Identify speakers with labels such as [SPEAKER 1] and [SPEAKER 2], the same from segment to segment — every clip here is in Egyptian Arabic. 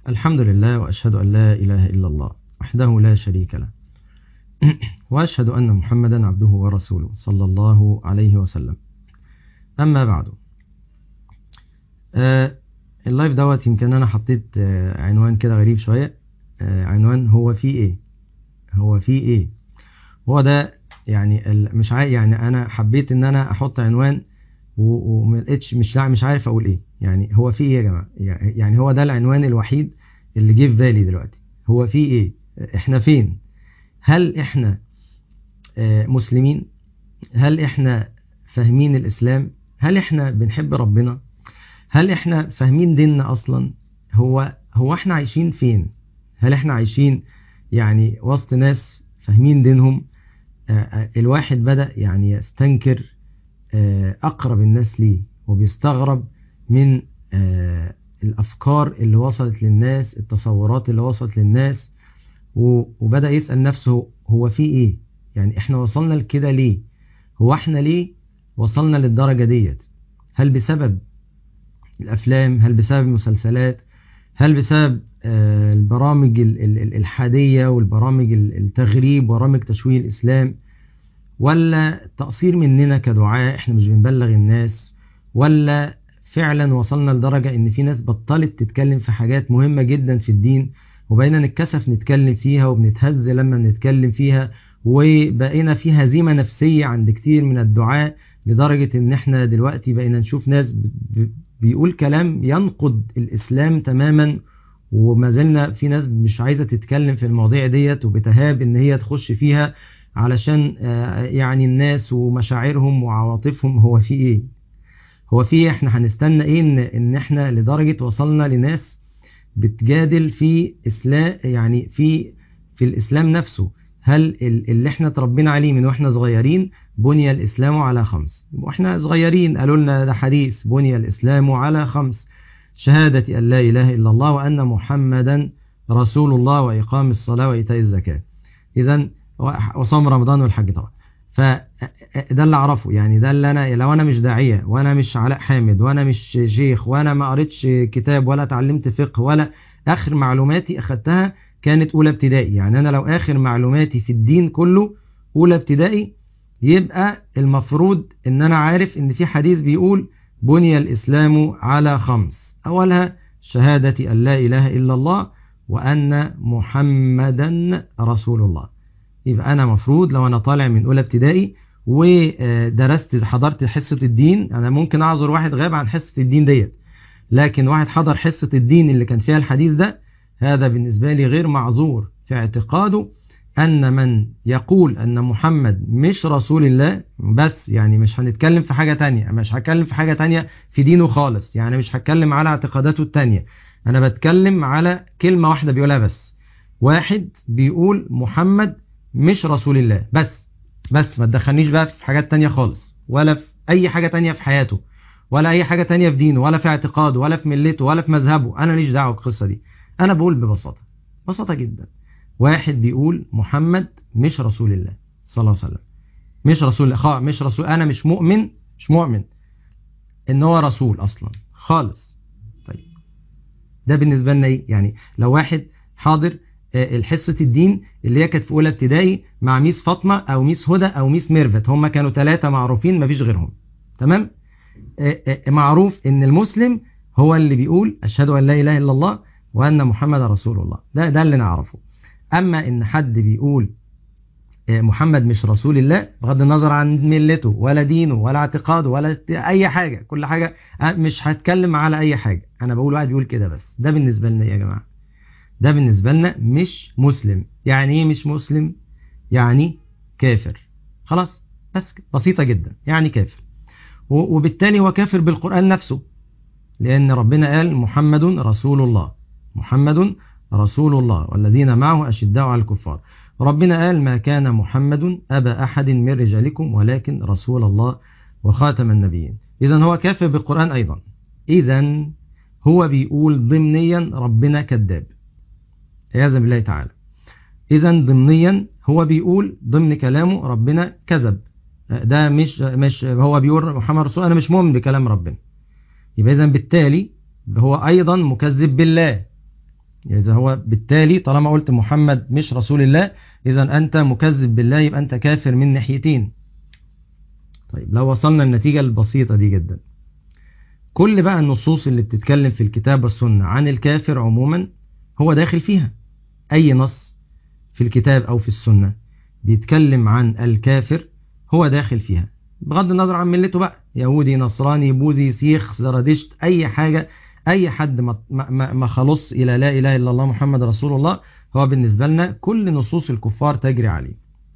[SPEAKER 1] الحمد لله وأشهد أن لا إله إلا الله وحده لا شريك له وأشهد أن محمدا عبده ورسوله صلى الله عليه وسلم أما بعد آه اللايف دوت يمكن أنا حطيت آه عنوان كده غريب شوية آه عنوان هو في إيه هو في إيه هو ده يعني مش عارف يعني أنا حبيت إن أنا أحط عنوان وما لقيتش مش مش عارف أقول إيه يعني هو في إيه يا جماعة يعني هو ده العنوان الوحيد اللي جه في بالي دلوقتي هو في إيه إحنا فين هل إحنا مسلمين هل احنا فاهمين الاسلام هل احنا بنحب ربنا هل احنا فاهمين ديننا اصلا هو هو احنا عايشين فين هل احنا عايشين يعني وسط ناس فاهمين دينهم الواحد بدأ يعني يستنكر اقرب الناس ليه وبيستغرب من الافكار اللي وصلت للناس التصورات اللي وصلت للناس وبدأ يسأل نفسه هو في ايه يعني احنا وصلنا لكده ليه هو احنا ليه وصلنا للدرجة ديت هل بسبب الافلام هل بسبب المسلسلات هل بسبب آه البرامج الحادية والبرامج التغريب برامج تشويه الاسلام ولا تقصير مننا كدعاء احنا مش بنبلغ الناس ولا فعلا وصلنا لدرجة ان في ناس بطلت تتكلم في حاجات مهمة جدا في الدين وبقينا نتكسف نتكلم فيها وبنتهز لما بنتكلم فيها وبقينا في هزيمة نفسية عند كتير من الدعاء لدرجة ان احنا دلوقتي بقينا نشوف ناس بيقول كلام ينقض الاسلام تماما وما زلنا في ناس مش عايزة تتكلم في المواضيع ديت وبتهاب ان هي تخش فيها علشان يعني الناس ومشاعرهم وعواطفهم هو في ايه هو في ايه احنا هنستنى ايه ان, إن احنا لدرجة وصلنا لناس بتجادل في اسلام يعني في في الاسلام نفسه هل اللي احنا تربينا عليه من واحنا صغيرين بني الاسلام على خمس واحنا صغيرين قالوا لنا ده حديث بني الاسلام على خمس شهادة ان لا اله الا الله وان محمدا رسول الله واقام الصلاة وايتاء الزكاة اذا وصوم رمضان والحج طبعا فده اللي اعرفه يعني ده اللي انا لو انا مش داعية وانا مش علاء حامد وانا مش شيخ وانا ما قريتش كتاب ولا اتعلمت فقه ولا اخر معلوماتي اخدتها كانت أولى ابتدائي يعني أنا لو آخر معلوماتي في الدين كله أولى ابتدائي يبقى المفروض إن أنا عارف إن في حديث بيقول بني الإسلام على خمس أولها شهادة أن لا إله إلا الله وأن محمدا رسول الله يبقى أنا مفروض لو أنا طالع من أولى ابتدائي ودرست حضرت حصة الدين أنا ممكن أعذر واحد غاب عن حصة الدين ديت لكن واحد حضر حصة الدين اللي كان فيها الحديث ده هذا بالنسبة لي غير معذور في اعتقاده أن من يقول أن محمد مش رسول الله بس يعني مش هنتكلم في حاجة تانية مش هتكلم في حاجة تانية في دينه خالص يعني مش هتكلم على اعتقاداته التانية أنا بتكلم على كلمة واحدة بيقولها بس واحد بيقول محمد مش رسول الله بس بس ما تدخلنيش بقى في حاجات تانية خالص ولا في أي حاجة تانية في حياته ولا أي حاجة تانية في دينه ولا في اعتقاده ولا في ملته ولا في مذهبه أنا ليش دعوة بالقصة دي أنا بقول ببساطة ببساطة جدا واحد بيقول محمد مش رسول الله صلى الله عليه وسلم مش رسول الله خا مش رسول أنا مش مؤمن مش مؤمن إن هو رسول أصلا خالص طيب ده بالنسبة لنا إيه يعني لو واحد حاضر الحصة الدين اللي هي كانت في أولى ابتدائي مع ميس فاطمة أو ميس هدى أو ميس ميرفت هم كانوا ثلاثة معروفين مفيش غيرهم تمام معروف إن المسلم هو اللي بيقول أشهد أن لا إله إلا الله وأن محمد رسول الله ده ده اللي نعرفه أما إن حد بيقول محمد مش رسول الله بغض النظر عن ملته ولا دينه ولا اعتقاده ولا أي حاجة كل حاجة مش هتكلم على أي حاجة أنا بقول واحد بيقول كده بس ده بالنسبة لنا يا جماعة ده بالنسبة لنا مش مسلم يعني إيه مش مسلم يعني كافر خلاص بس بسيطة جدا يعني كافر وبالتالي هو كافر بالقرآن نفسه لأن ربنا قال محمد رسول الله محمد رسول الله والذين معه أشداء على الكفار ربنا قال ما كان محمد أبا أحد من رجالكم ولكن رسول الله وخاتم النبيين إذا هو كافر بالقرآن أيضا إذا هو بيقول ضمنيا ربنا كذاب عياذا بالله تعالى إذا ضمنيا هو بيقول ضمن كلامه ربنا كذب ده مش مش هو بيقول محمد رسول أنا مش مؤمن بكلام ربنا يبقى إذا بالتالي هو أيضا مكذب بالله إذا هو بالتالي طالما قلت محمد مش رسول الله إذا أنت مكذب بالله يبقى أنت كافر من ناحيتين طيب لو وصلنا النتيجة البسيطة دي جدا كل بقى النصوص اللي بتتكلم في الكتاب والسنة عن الكافر عموما هو داخل فيها أي نص في الكتاب أو في السنة بيتكلم عن الكافر هو داخل فيها بغض النظر عن ملته بقى يهودي نصراني بوذي سيخ زرادشت أي حاجة أي حد ما, ما, ما خلص إلى لا إله إلا الله محمد رسول الله هو بالنسبة لنا كل نصوص الكفار تجري عليه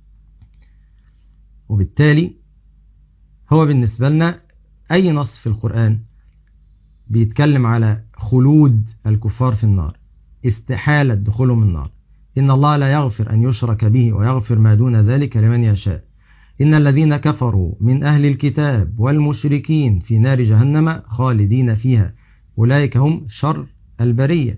[SPEAKER 1] وبالتالي هو بالنسبة لنا أي نص في القرآن بيتكلم على خلود الكفار في النار استحالة دخولهم النار إن الله لا يغفر أن يشرك به ويغفر ما دون ذلك لمن يشاء إن الذين كفروا من أهل الكتاب والمشركين في نار جهنم خالدين فيها أولئك هم شر البرية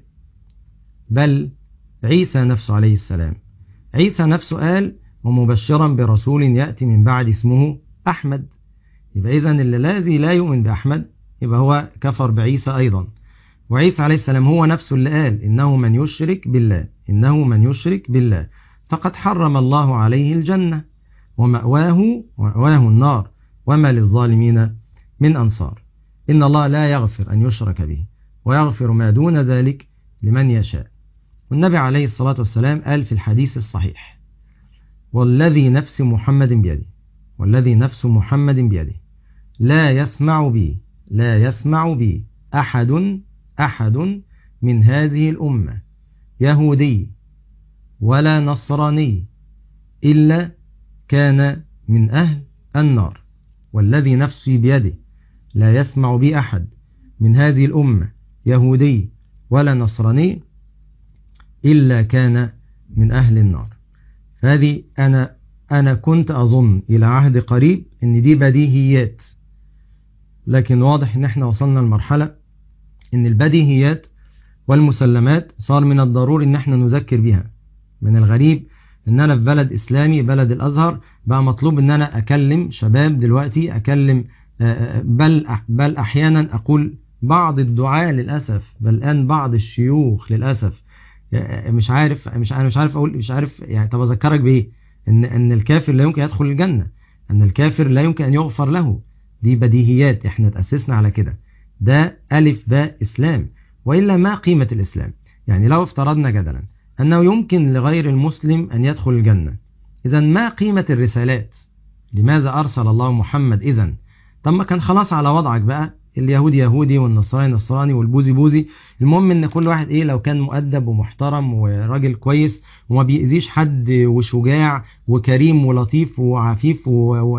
[SPEAKER 1] بل عيسى نفسه عليه السلام عيسى نفسه قال ومبشرا برسول يأتي من بعد اسمه أحمد يبقى إذن الذي لا يؤمن بأحمد يبقى هو كفر بعيسى أيضا وعيسى عليه السلام هو نفسه اللي قال إنه من يشرك بالله إنه من يشرك بالله فقد حرم الله عليه الجنة ومأواه ومأواه النار وما للظالمين من أنصار إن الله لا يغفر أن يشرك به ويغفر ما دون ذلك لمن يشاء والنبي عليه الصلاة والسلام قال في الحديث الصحيح والذي نفس محمد بيده والذي نفس محمد بيده لا يسمع بي لا يسمع بي أحد أحد من هذه الأمة يهودي ولا نصراني إلا كان من أهل النار والذي نفسي بيده لا يسمع بي أحد من هذه الأمة يهودي ولا نصراني إلا كان من أهل النار هذه أنا أنا كنت أظن إلى عهد قريب أن دي بديهيات لكن واضح أن احنا وصلنا لمرحلة أن البديهيات والمسلمات صار من الضروري أن احنا نذكر بها من الغريب ان انا في بلد اسلامي بلد الازهر بقى مطلوب ان انا اكلم شباب دلوقتي اكلم بل بل احيانا اقول بعض الدعاء للاسف بل الان بعض الشيوخ للاسف مش عارف مش انا مش عارف اقول مش عارف يعني طب اذكرك بايه ان ان الكافر لا يمكن يدخل الجنه ان الكافر لا يمكن ان يغفر له دي بديهيات احنا تاسسنا على كده ده الف باء اسلام والا ما قيمه الاسلام يعني لو افترضنا جدلا انه يمكن لغير المسلم ان يدخل الجنه اذا ما قيمه الرسالات لماذا ارسل الله محمد اذا طب ما كان خلاص على وضعك بقى اليهودي يهودي والنصراني نصراني والبوذي بوذي المهم ان كل واحد ايه لو كان مؤدب ومحترم وراجل كويس وما بيأذيش حد وشجاع وكريم ولطيف وعفيف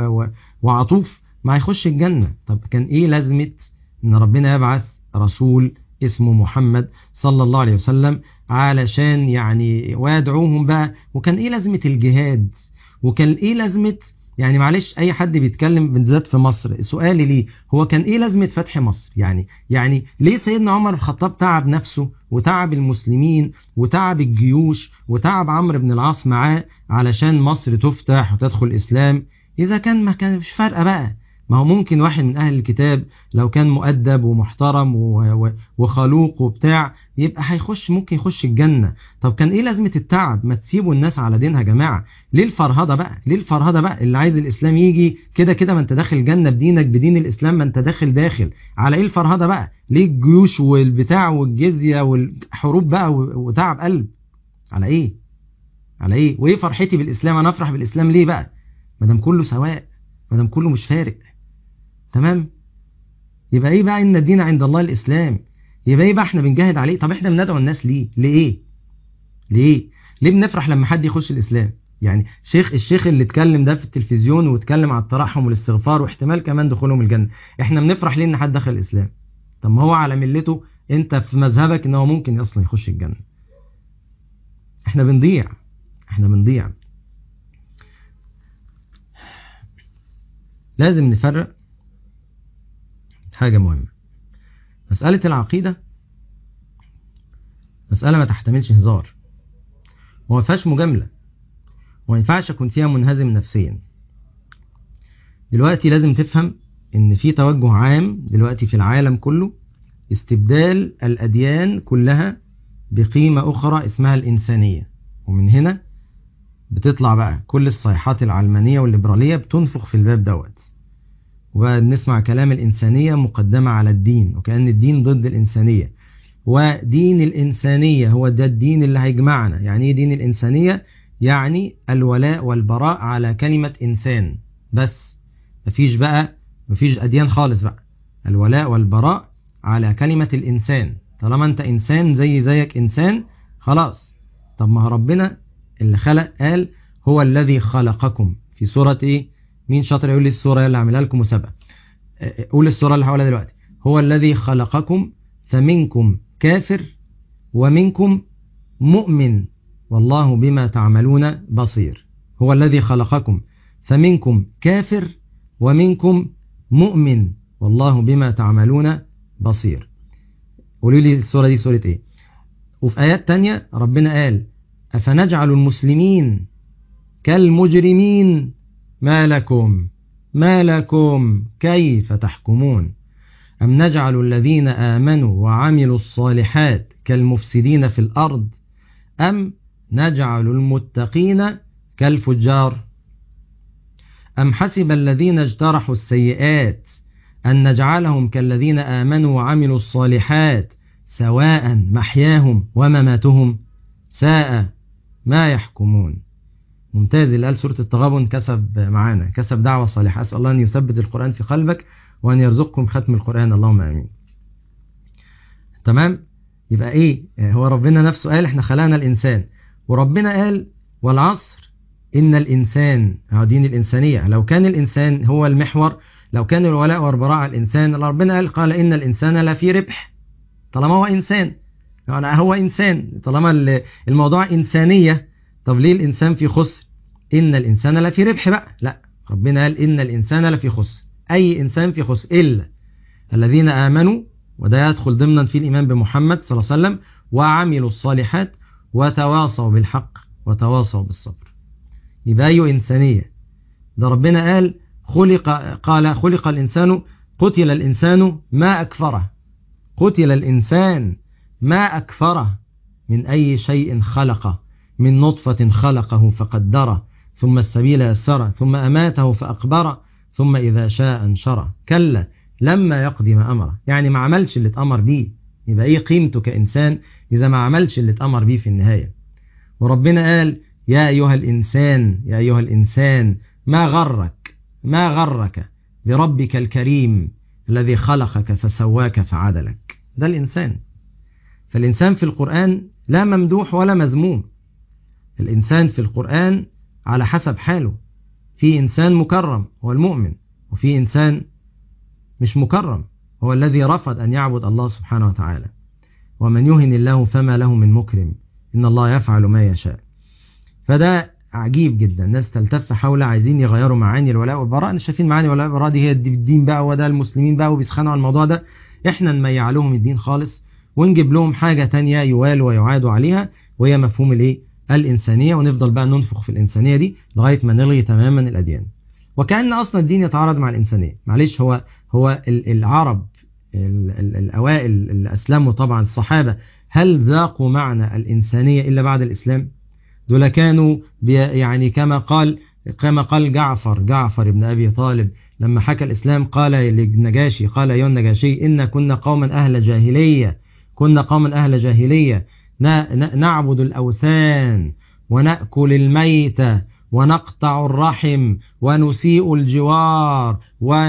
[SPEAKER 1] وعطوف ما هيخش الجنة طب كان ايه لازمة ان ربنا يبعث رسول اسمه محمد صلى الله عليه وسلم علشان يعني ويدعوهم بقى وكان ايه لازمة الجهاد وكان ايه لازمة يعني معلش اي حد بيتكلم بالذات في مصر سؤالي ليه هو كان ايه لازمه فتح مصر يعني يعني ليه سيدنا عمر الخطاب تعب نفسه وتعب المسلمين وتعب الجيوش وتعب عمرو بن العاص معاه علشان مصر تفتح وتدخل الاسلام اذا كان ما كانش فارقه بقى ما هو ممكن واحد من أهل الكتاب لو كان مؤدب ومحترم وخلوق وبتاع يبقى هيخش ممكن يخش الجنة طب كان إيه لازمة التعب ما تسيبوا الناس على دينها يا جماعة ليه الفرهدة بقى ليه الفرهدة بقى اللي عايز الإسلام يجي كده كده ما أنت داخل جنة بدينك بدين الإسلام ما أنت داخل داخل على إيه الفرهدة بقى ليه الجيوش والبتاع والجزية والحروب بقى وتعب قلب على إيه على إيه وإيه فرحتي بالإسلام أنا أفرح بالإسلام ليه بقى ما دام كله سواء ما دام كله مش فارق تمام يبقى ايه بقى ان الدين عند الله الاسلام يبقى ايه بقى احنا بنجاهد عليه طب احنا بندعو الناس ليه ليه ليه ليه بنفرح لما حد يخش الاسلام يعني شيخ الشيخ اللي اتكلم ده في التلفزيون واتكلم على الترحم والاستغفار واحتمال كمان دخولهم الجنه احنا بنفرح ليه ان حد دخل الاسلام طب ما هو على ملته انت في مذهبك ان هو ممكن اصلا يخش الجنه احنا بنضيع احنا بنضيع لازم نفرق حاجة مهمة مسألة العقيدة مسألة ما تحتملش هزار وما فيهاش مجاملة وما ينفعش أكون فيها منهزم نفسيا دلوقتي لازم تفهم إن في توجه عام دلوقتي في العالم كله استبدال الأديان كلها بقيمة أخرى اسمها الإنسانية ومن هنا بتطلع بقى كل الصيحات العلمانية والليبرالية بتنفخ في الباب دوت ونسمع كلام الإنسانية مقدمة على الدين وكأن الدين ضد الإنسانية ودين الإنسانية هو ده الدين اللي هيجمعنا يعني ايه دين الإنسانية يعني الولاء والبراء على كلمة إنسان بس مفيش بقى مفيش أديان خالص بقى الولاء والبراء على كلمة الإنسان طالما أنت إنسان زي زيك إنسان خلاص طب ما ربنا اللي خلق قال هو الذي خلقكم في سورة إيه مين شاطر يقول لي السورة اللي عملها لكم مسابقة قول السورة اللي هقولها دلوقتي هو الذي خلقكم فمنكم كافر ومنكم مؤمن والله بما تعملون بصير هو الذي خلقكم فمنكم كافر ومنكم مؤمن والله بما تعملون بصير قولوا لي السورة دي سورة ايه وفي آيات تانية ربنا قال أفنجعل المسلمين كالمجرمين ما لكم ما لكم كيف تحكمون أم نجعل الذين آمنوا وعملوا الصالحات كالمفسدين في الأرض أم نجعل المتقين كالفجار أم حسب الذين اجترحوا السيئات أن نجعلهم كالذين آمنوا وعملوا الصالحات سواء محياهم ومماتهم ساء ما يحكمون ممتاز اللي قال سورة التغابن كسب معانا كسب دعوة صالحة أسأل الله أن يثبت القرآن في قلبك وأن يرزقكم ختم القرآن اللهم آمين تمام يبقى إيه هو ربنا نفسه قال إحنا خلقنا الإنسان وربنا قال والعصر إن الإنسان دين الإنسانية لو كان الإنسان هو المحور لو كان الولاء والبراء على الإنسان ربنا قال قال إن الإنسان لا في ربح طالما هو إنسان يعني هو إنسان طالما الموضوع إنسانية طب ليه الإنسان في خسر إن الإنسان لا في ربح بقى لا ربنا قال إن الإنسان لا في خسر أي إنسان في خسر إلا الذين آمنوا وده يدخل ضمنا في الإيمان بمحمد صلى الله عليه وسلم وعملوا الصالحات وتواصوا بالحق وتواصوا بالصبر يبقى أي إنسانية ده ربنا قال خلق قال خلق الإنسان قتل الإنسان ما أكفره قتل الإنسان ما أكفره من أي شيء خلقه من نطفة خلقه فقدره ثم السبيل يسره ثم أماته فأقبره ثم إذا شاء انشره كلا لما يقضي ما أمره يعني ما عملش اللي اتأمر بيه يبقى إيه قيمته كإنسان إذا ما عملش اللي اتأمر بيه في النهاية وربنا قال يا أيها الإنسان يا أيها الإنسان ما غرك ما غرك بربك الكريم الذي خلقك فسواك فعدلك ده الإنسان فالإنسان في القرآن لا ممدوح ولا مذموم الإنسان في القرآن على حسب حاله في إنسان مكرم هو المؤمن وفي إنسان مش مكرم هو الذي رفض أن يعبد الله سبحانه وتعالى ومن يهن الله فما له من مكرم إن الله يفعل ما يشاء فده عجيب جدا الناس تلتف حول عايزين يغيروا معاني الولاء والبراء احنا شايفين معاني الولاء والبراء دي هي الدين بقى وده المسلمين بقى وبيسخنوا على الموضوع ده احنا نميع لهم الدين خالص ونجيب لهم حاجة تانية يوالوا ويعادوا عليها وهي مفهوم الايه الإنسانية ونفضل بقى ننفخ في الإنسانية دي لغاية ما نلغي تماما الأديان وكأن أصلا الدين يتعارض مع الإنسانية معلش هو هو العرب الأوائل اللي أسلموا طبعا الصحابة هل ذاقوا معنى الإنسانية إلا بعد الإسلام دول كانوا يعني كما قال كما قال جعفر جعفر ابن أبي طالب لما حكى الإسلام قال للنجاشي قال يا النجاشي إن كنا قوما أهل جاهلية كنا قوما أهل جاهلية نعبد الأوثان ونأكل الميت ونقطع الرحم ونسيء الجوار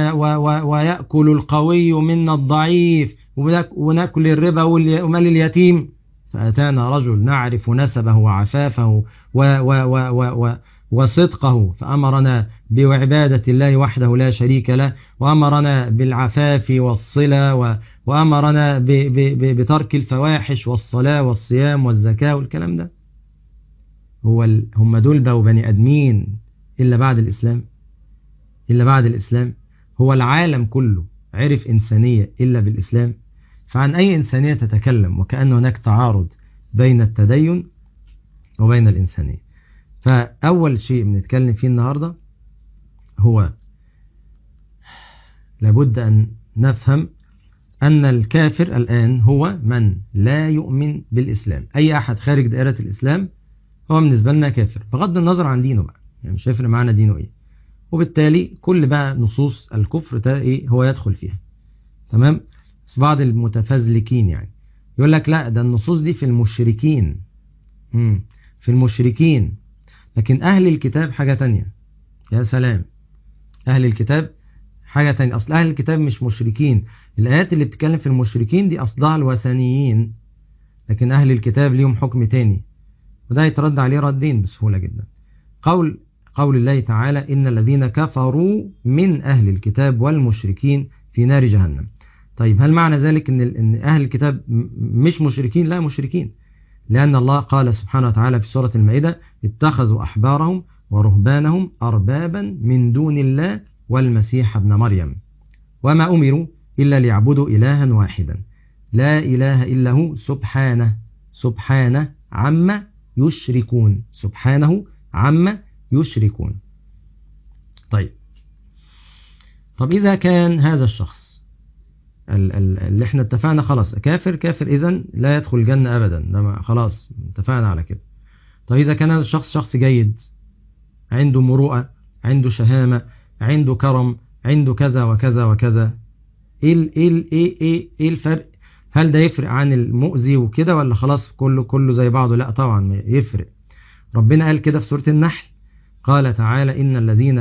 [SPEAKER 1] ويأكل القوي منا الضعيف ونأكل الربا ومال اليتيم فأتانا رجل نعرف نسبه وعفافه و و و و و وصدقه فأمرنا بعبادة الله وحده لا شريك له وأمرنا بالعفاف والصلة وأمرنا ب ب بترك الفواحش والصلاة والصيام والزكاة والكلام ده هو هم دول بقوا بني أدمين إلا بعد الإسلام إلا بعد الإسلام هو العالم كله عرف إنسانية إلا بالإسلام فعن أي إنسانية تتكلم وكأن هناك تعارض بين التدين وبين الإنسانية فأول شيء بنتكلم فيه النهاردة هو لابد أن نفهم أن الكافر الآن هو من لا يؤمن بالإسلام أي أحد خارج دائرة الإسلام هو بالنسبة لنا كافر بغض النظر عن دينه بقى يعني مش هيفرق معانا دينه إيه وبالتالي كل بقى نصوص الكفر إيه هو يدخل فيها تمام بس بعض المتفزلكين يعني يقول لك لا ده النصوص دي في المشركين مم. في المشركين لكن أهل الكتاب حاجة تانية يا سلام أهل الكتاب حاجة تانية أصل أهل الكتاب مش مشركين الآيات اللي بتتكلم في المشركين دي أصلها الوثنيين لكن أهل الكتاب ليهم حكم تاني وده يترد عليه ردين بسهولة جدا قول قول الله تعالى إن الذين كفروا من أهل الكتاب والمشركين في نار جهنم طيب هل معنى ذلك إن, إن أهل الكتاب مش مشركين لا مشركين لأن الله قال سبحانه وتعالى في سورة المائدة اتخذوا أحبارهم ورهبانهم أربابا من دون الله والمسيح ابن مريم وما أمروا إلا ليعبدوا إلها واحدا لا إله إلا هو سبحانه سبحانه عما يشركون سبحانه عما يشركون طيب طب إذا كان هذا الشخص اللي احنا اتفقنا خلاص كافر كافر إذن لا يدخل الجنة أبدا خلاص اتفقنا على كده طب إذا كان هذا الشخص شخص جيد عنده مروءة عنده شهامة عنده كرم عنده كذا وكذا وكذا ايه ايه ايه ايه ايه الفرق هل ده يفرق عن المؤذي وكده ولا خلاص كله كله زي بعضه لا طبعا يفرق ربنا قال كده في سورة النحل قال تعالى إن الذين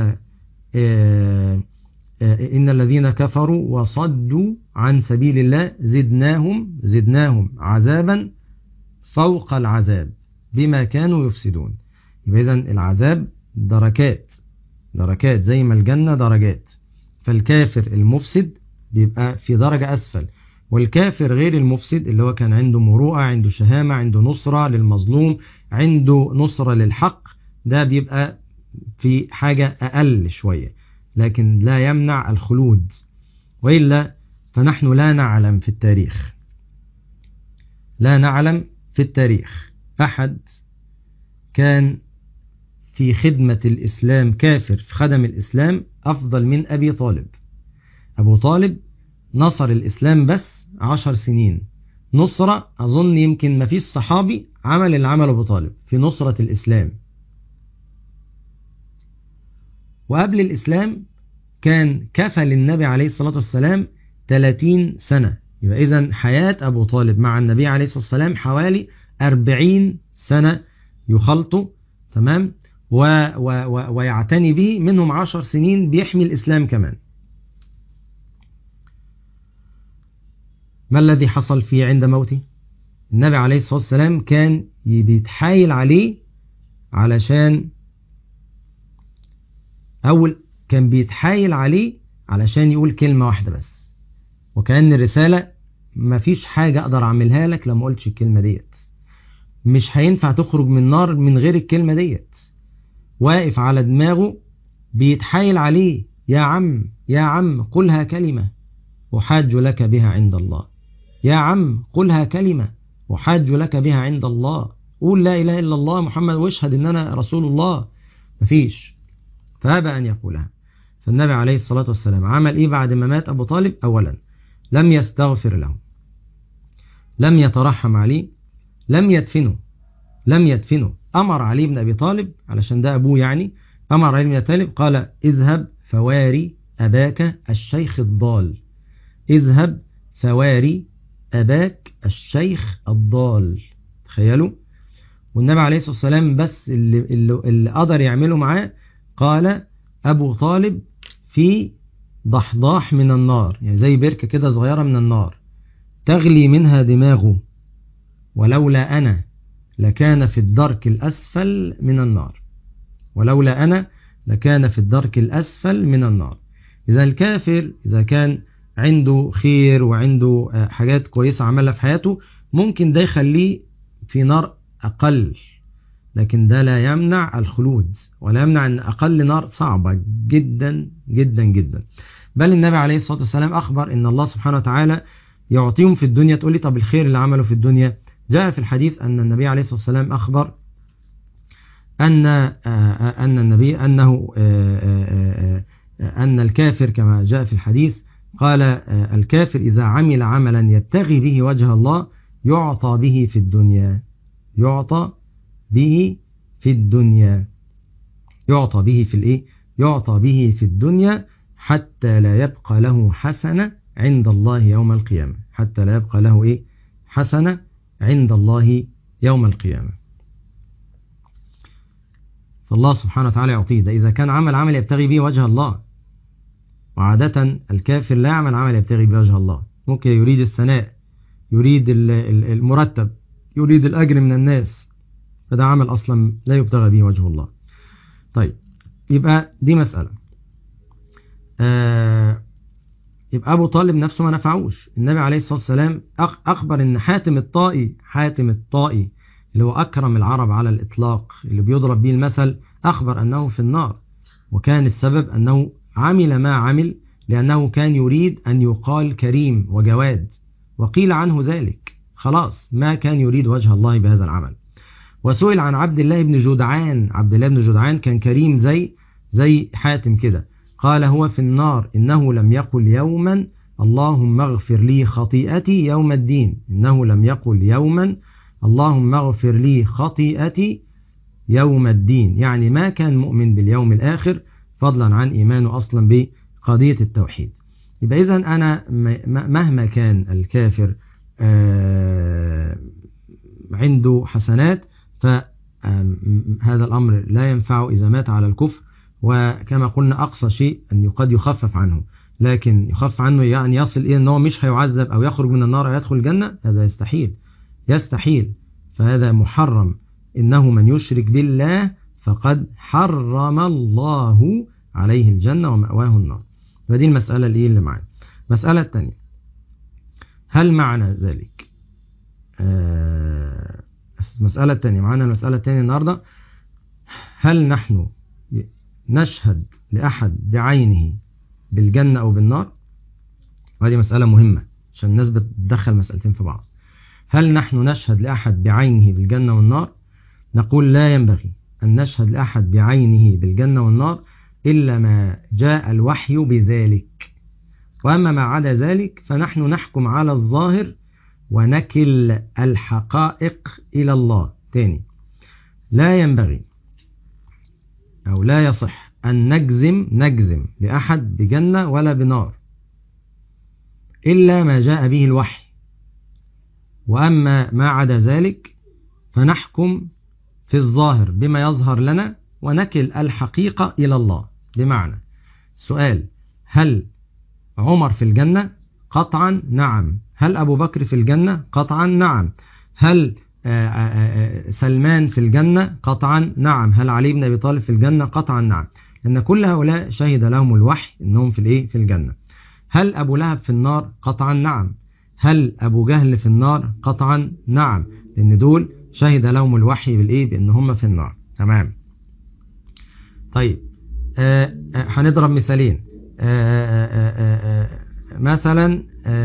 [SPEAKER 1] آه إن الذين كفروا وصدوا عن سبيل الله زدناهم زدناهم عذابا فوق العذاب بما كانوا يفسدون يبقى إذن العذاب دركات دركات زي ما الجنة درجات فالكافر المفسد بيبقى في درجة أسفل والكافر غير المفسد اللي هو كان عنده مروءة عنده شهامة عنده نصرة للمظلوم عنده نصرة للحق ده بيبقى في حاجة أقل شوية لكن لا يمنع الخلود وإلا فنحن لا نعلم في التاريخ لا نعلم في التاريخ أحد كان في خدمة الإسلام كافر في خدم الإسلام أفضل من أبي طالب أبو طالب نصر الإسلام بس عشر سنين نصرة أظن يمكن ما فيش صحابي عمل اللي عمله أبو طالب في نصرة الإسلام وقبل الإسلام كان كفل النبي عليه الصلاة والسلام 30 سنة يبقى إذن حياة أبو طالب مع النبي عليه الصلاة والسلام حوالي 40 سنة يخلطوا تمام و و و ويعتني به منهم عشر سنين بيحمي الإسلام كمان ما الذي حصل فيه عند موته النبي عليه الصلاة والسلام كان بيتحايل عليه علشان أول كان بيتحايل عليه علشان يقول كلمة واحدة بس وكأن الرسالة مفيش حاجة أقدر أعملها لك لما قلتش الكلمة ديت مش هينفع تخرج من نار من غير الكلمة ديت واقف على دماغه بيتحايل عليه يا عم يا عم قلها كلمة أحاج لك بها عند الله يا عم قلها كلمة أحاج لك بها عند الله قول لا إله إلا الله محمد واشهد إن أنا رسول الله مفيش فأبى أن يقولها فالنبي عليه الصلاة والسلام عمل إيه بعد ما مات أبو طالب أولا لم يستغفر له لم يترحم عليه لم يدفنه لم يدفنه أمر علي بن أبي طالب علشان ده أبوه يعني أمر علي بن أبي طالب قال اذهب فواري أباك الشيخ الضال اذهب فواري أباك الشيخ الضال تخيلوا والنبي عليه الصلاة والسلام بس اللي, اللي, اللي قدر يعمله معاه قال أبو طالب في ضحضاح من النار يعني زي بركة كده صغيرة من النار تغلي منها دماغه ولولا أنا لكان في الدرك الأسفل من النار ولولا أنا لكان في الدرك الأسفل من النار إذا الكافر إذا كان عنده خير وعنده حاجات كويسة عملها في حياته ممكن ده يخليه في نار أقل لكن ده لا يمنع الخلود ولا يمنع أن أقل نار صعبة جدا جدا جدا بل النبي عليه الصلاة والسلام أخبر أن الله سبحانه وتعالى يعطيهم في الدنيا تقول لي طب الخير اللي عمله في الدنيا جاء في الحديث أن النبي عليه الصلاة والسلام أخبر أن أن النبي أنه أن الكافر كما جاء في الحديث قال آه، الكافر إذا عمل عملا يبتغي به وجه الله يعطى به في الدنيا يعطى به في الدنيا يعطى به في الايه يعطى به في الدنيا حتى لا يبقى له حسنة عند الله يوم القيامة حتى لا يبقى له ايه حسنة عند الله يوم القيامة فالله سبحانه وتعالى يعطيه ده إذا كان عمل عمل يبتغي به وجه الله وعادة الكافر لا يعمل عمل يبتغي به وجه الله ممكن يريد الثناء يريد المرتب يريد الأجر من الناس فده عمل أصلا لا يبتغى به وجه الله طيب يبقى دي مسألة آه يبقى أبو طالب نفسه ما نفعوش النبي عليه الصلاة والسلام أخبر أن حاتم الطائي حاتم الطائي اللي هو أكرم العرب على الإطلاق اللي بيضرب به المثل أخبر أنه في النار وكان السبب أنه عمل ما عمل لأنه كان يريد أن يقال كريم وجواد وقيل عنه ذلك خلاص ما كان يريد وجه الله بهذا العمل وسئل عن عبد الله بن جدعان عبد الله بن جدعان كان كريم زي زي حاتم كده قال هو في النار إنه لم يقل يوما اللهم اغفر لي خطيئتي يوم الدين إنه لم يقل يوما اللهم اغفر لي خطيئتي يوم الدين يعني ما كان مؤمن باليوم الآخر فضلا عن إيمانه أصلا بقضية التوحيد يبقى إذا أنا مهما كان الكافر آه، عنده حسنات فهذا الأمر لا ينفع إذا مات على الكفر وكما قلنا أقصى شيء أن قد يخفف عنه لكن يخفف عنه يعني يصل إلى أنه مش هيعذب أو يخرج من النار ويدخل الجنة هذا يستحيل يستحيل فهذا محرم إنه من يشرك بالله فقد حرم الله عليه الجنة ومأواه النار فدي المسألة اللي, اللي معنا مسألة الثانية هل معنى ذلك آه المسألة الثانية معنا المسألة الثانية النهاردة هل نحن نشهد لأحد بعينه بالجنة أو بالنار وهذه مسألة مهمة عشان الناس بتدخل مسألتين في بعض هل نحن نشهد لأحد بعينه بالجنة والنار نقول لا ينبغي أن نشهد لأحد بعينه بالجنة والنار إلا ما جاء الوحي بذلك وأما ما عدا ذلك فنحن نحكم على الظاهر ونكل الحقائق إلى الله تاني لا ينبغي أو لا يصح أن نجزم نجزم لأحد بجنة ولا بنار إلا ما جاء به الوحي وأما ما عدا ذلك فنحكم في الظاهر بما يظهر لنا ونكل الحقيقة إلى الله بمعنى سؤال هل عمر في الجنة قطعا نعم هل أبو بكر في الجنة قطعا نعم هل آه، آه، آه، سلمان في الجنة قطعا نعم هل علي بن أبي طالب في الجنة قطعا نعم لأن كل هؤلاء شهد لهم الوحي أنهم في الإيه في الجنة هل أبو لهب في النار قطعا نعم هل أبو جهل في النار قطعا نعم لأن دول شهد لهم الوحي بالإيه بأن هم في النار تمام طيب آه هنضرب مثالين آه آه آه مثلا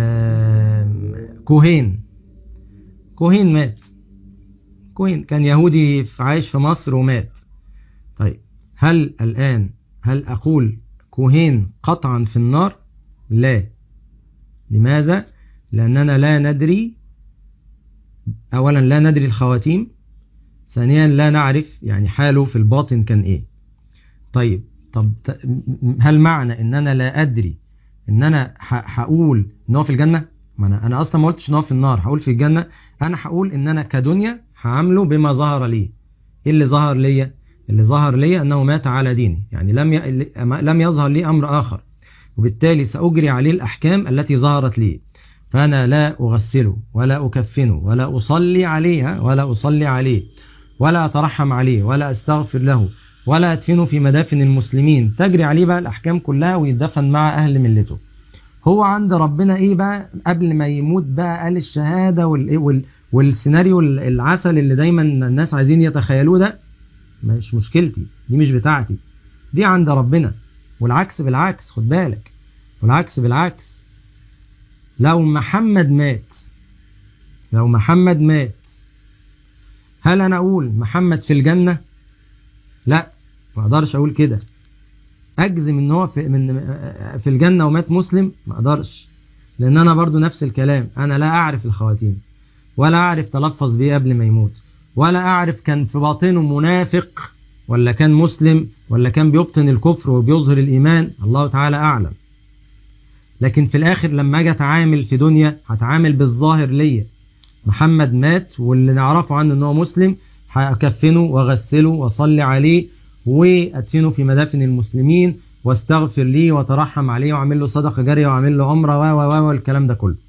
[SPEAKER 1] كوهين كوهين مات كوهين كان يهودي عايش في مصر ومات طيب هل الآن هل أقول كوهين قطعا في النار لا لماذا لأننا لا ندري أولا لا ندري الخواتيم ثانيا لا نعرف يعني حاله في الباطن كان إيه طيب طب هل معنى ان انا لا ادري ان انا هقول ان هو في الجنة ما انا انا اصلا ما قلتش ان هو في النار هقول في الجنة انا هقول ان انا كدنيا هعامله بما ظهر لي ايه اللي ظهر لي اللي ظهر لي انه مات على ديني يعني لم ي... لم يظهر لي امر اخر وبالتالي ساجري عليه الاحكام التي ظهرت لي فانا لا اغسله ولا اكفنه ولا اصلي عليه ولا اصلي عليه ولا اترحم عليه ولا استغفر له ولا أدفنه في مدافن المسلمين تجري عليه بقى الأحكام كلها ويدفن مع أهل ملته هو عند ربنا إيه بقى قبل ما يموت بقى قال الشهادة وال... والسيناريو العسل اللي دايما الناس عايزين يتخيلوه ده مش مشكلتي دي مش بتاعتي دي عند ربنا والعكس بالعكس خد بالك والعكس بالعكس لو محمد مات لو محمد مات هل أنا أقول محمد في الجنة لا ما اقدرش اقول كده اجزم ان هو في, من في الجنة ومات مسلم ما اقدرش لان انا برضو نفس الكلام انا لا اعرف الخواتيم ولا اعرف تلفظ بيه قبل ما يموت ولا اعرف كان في باطنه منافق ولا كان مسلم ولا كان بيبطن الكفر وبيظهر الايمان الله تعالى اعلم لكن في الاخر لما اجي اتعامل في دنيا هتعامل بالظاهر ليا محمد مات واللي نعرفه عنه ان هو مسلم هكفنه واغسله واصلي عليه وادفنه في مدافن المسلمين واستغفر ليه وترحم عليه واعمل له صدقه جاريه واعمل له عمره و و و والكلام ده كله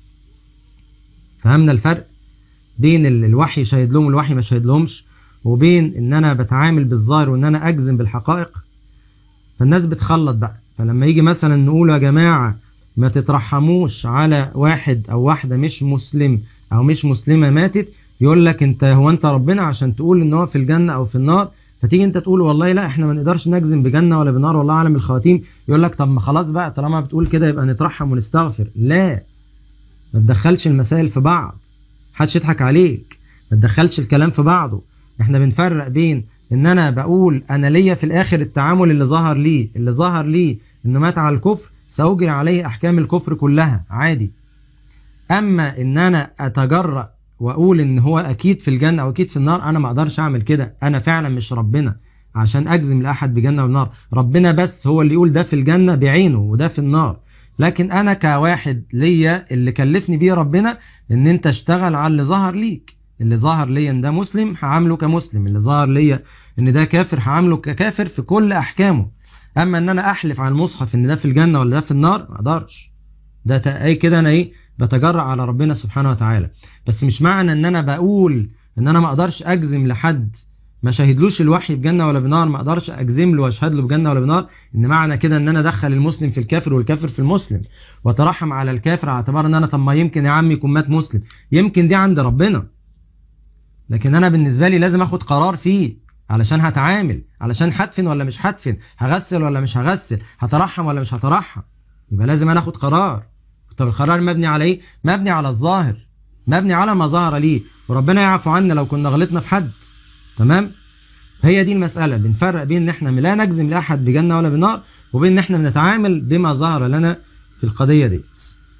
[SPEAKER 1] فهمنا الفرق بين الوحي شاهد لهم والوحي ما شاهد لهمش وبين ان انا بتعامل بالظاهر وان انا اجزم بالحقائق فالناس بتخلط بقى فلما يجي مثلا نقول يا جماعة ما تترحموش على واحد او واحدة مش مسلم او مش مسلمة ماتت يقول لك انت هو انت ربنا عشان تقول ان هو في الجنة او في النار فتيجي انت تقول والله لا احنا ما نقدرش نجزم بجنة ولا بنار والله عالم الخواتيم يقول لك طب ما خلاص بقى طالما بتقول كده يبقى نترحم ونستغفر لا ما تدخلش المسائل في بعض محدش يضحك عليك ما تدخلش الكلام في بعضه احنا بنفرق بين ان انا بقول انا ليا في الاخر التعامل اللي ظهر لي اللي ظهر لي انه مات على الكفر سأجري عليه احكام الكفر كلها عادي اما ان انا اتجرأ واقول ان هو اكيد في الجنة او اكيد في النار انا ما اقدرش اعمل كده انا فعلا مش ربنا عشان اجزم لاحد بجنة ونار ربنا بس هو اللي يقول ده في الجنة بعينه وده في النار لكن انا كواحد ليا اللي كلفني بيه ربنا ان انت اشتغل على اللي ظهر ليك اللي ظهر ليا ان ده مسلم هعامله كمسلم اللي ظهر ليا ان ده كافر هعامله ككافر في كل احكامه اما ان انا احلف على المصحف ان ده في الجنة ولا ده في النار ما اقدرش ده اي كده انا ايه بتجرأ على ربنا سبحانه وتعالى بس مش معنى ان انا بقول ان انا ما اقدرش اجزم لحد ما شاهدلوش الوحي بجنة ولا بنار ما اقدرش اجزم له واشهد له بجنة ولا بنار ان معنى كده ان انا ادخل المسلم في الكافر والكافر في المسلم واترحم على الكافر على اعتبار ان انا طب ما يمكن يا عم يكون مات مسلم يمكن دي عند ربنا لكن انا بالنسبة لي لازم اخد قرار فيه علشان هتعامل علشان هدفن ولا مش هدفن هغسل ولا مش هغسل هترحم ولا مش هترحم يبقى لازم انا اخد قرار طب القرار مبني على ايه مبني على الظاهر مبني على ما ظهر ليه وربنا يعفو عنا لو كنا غلطنا في حد تمام هي دي المسألة بنفرق بين ان احنا لا نجزم لأحد بجنة ولا بنار وبين ان احنا بنتعامل بما ظهر لنا في القضية دي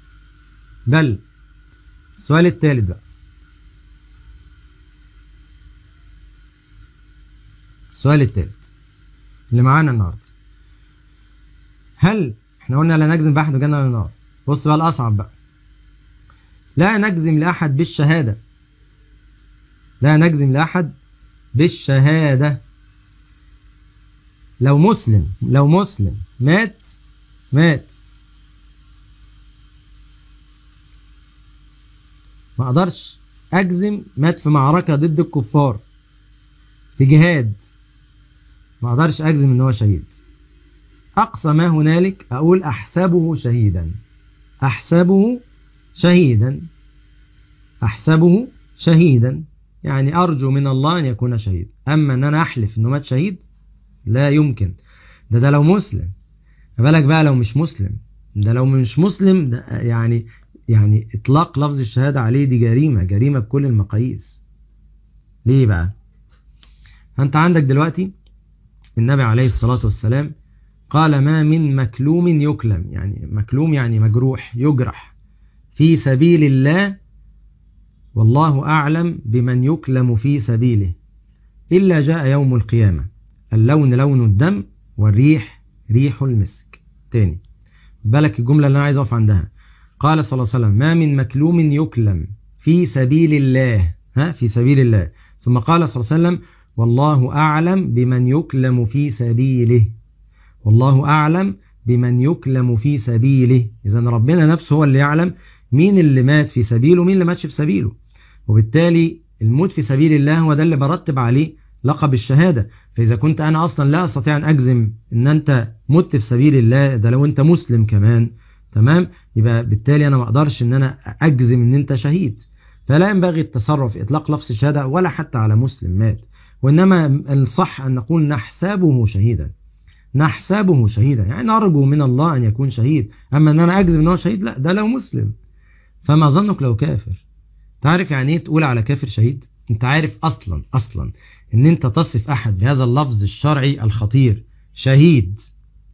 [SPEAKER 1] بل السؤال الثالث بقى السؤال الثالث اللي معانا النهارده هل احنا قلنا لا نجزم بأحد بجنة ولا نار بص بقى الأصعب بقى لا نجزم لأحد بالشهادة لا نجزم لأحد بالشهادة لو مسلم لو مسلم مات مات ما اقدرش اجزم مات في معركة ضد الكفار في جهاد ما اقدرش اجزم ان هو شهيد اقصى ما هنالك اقول احسبه شهيدا احسبه شهيدا احسبه شهيدا يعني أرجو من الله أن يكون شهيد أما أن أنا أحلف أنه مات شهيد لا يمكن ده ده لو مسلم بالك بقى لو مش مسلم ده لو مش مسلم ده يعني يعني إطلاق لفظ الشهادة عليه دي جريمة جريمة بكل المقاييس ليه بقى أنت عندك دلوقتي النبي عليه الصلاة والسلام قال ما من مكلوم يكلم يعني مكلوم يعني مجروح يجرح في سبيل الله والله أعلم بمن يكلم في سبيله إلا جاء يوم القيامة اللون لون الدم والريح ريح المسك تاني بالك الجملة اللي أنا عايز أقف عندها قال صلى الله عليه وسلم ما من مكلوم يكلم في سبيل الله ها في سبيل الله ثم قال صلى الله عليه وسلم والله أعلم بمن يكلم في سبيله والله أعلم بمن يكلم في سبيله إذا ربنا نفسه هو اللي يعلم مين اللي مات في سبيله ومين اللي ماتش في سبيله وبالتالي الموت في سبيل الله هو ده اللي برتب عليه لقب الشهادة فإذا كنت أنا أصلا لا أستطيع أن أجزم أن أنت مت في سبيل الله ده لو أنت مسلم كمان تمام يبقى بالتالي أنا ما أقدرش أن أنا أجزم أن أنت شهيد فلا ينبغي التصرف في إطلاق لفظ الشهادة ولا حتى على مسلم مات وإنما الصح أن نقول نحسبه شهيدا نحسبه شهيدا يعني نرجو من الله أن يكون شهيد أما أن أنا أجزم أنه شهيد لا ده لو مسلم فما ظنك لو كافر تعرف يعني ايه تقول على كافر شهيد انت عارف اصلا اصلا ان انت تصف احد بهذا اللفظ الشرعي الخطير شهيد